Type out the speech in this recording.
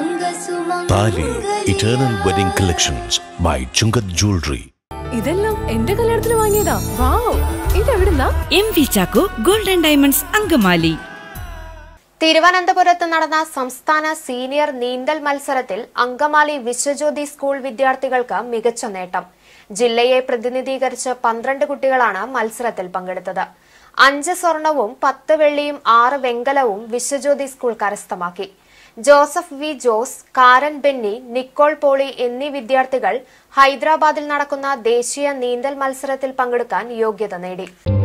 താലി eternal wedding collections by Chungath jewellery ഇതെല്ലാം എന്റെ കല്യാണത്തിന് വാങ്ങിയതാ വാവ് ഇതെവിടുന്നാ M V Chacko golden diamonds Angamaly തിരുവനന്തപുരത്ത് നടന്ന സംസ്ഥാന സീനിയർ നീന്തൽ മത്സരത്തിൽ അങ്കമാലി വിശ്വജ്യോതി സ്കൂൾ വിദ്യാർത്ഥികൾക്ക് മികച്ച നേട്ടം ജില്ലയെ പ്രതിനിധീകരിച്ച് പന്ത്രണ്ട് കുട്ടികളാണ് മത്സരത്തിൽ പങ്കെടുത്തത് അഞ്ച് സ്വർണവും പത്ത് വെള്ളിയും ആറ് വെങ്കലവും വിശ്വജ്യോതി സ്കൂൾ കരസ്ഥമാക്കി Joseph V Jose Karan Benny Nicole Poly എന്നീ വിദ്യാർത്ഥികൾ ഹൈദരാബാദിൽ നടക്കുന്ന ദേശീയ നീന്തൽ മത്സരത്തിൽ പങ്കെടുക്കാൻ യോഗ്യത നേടി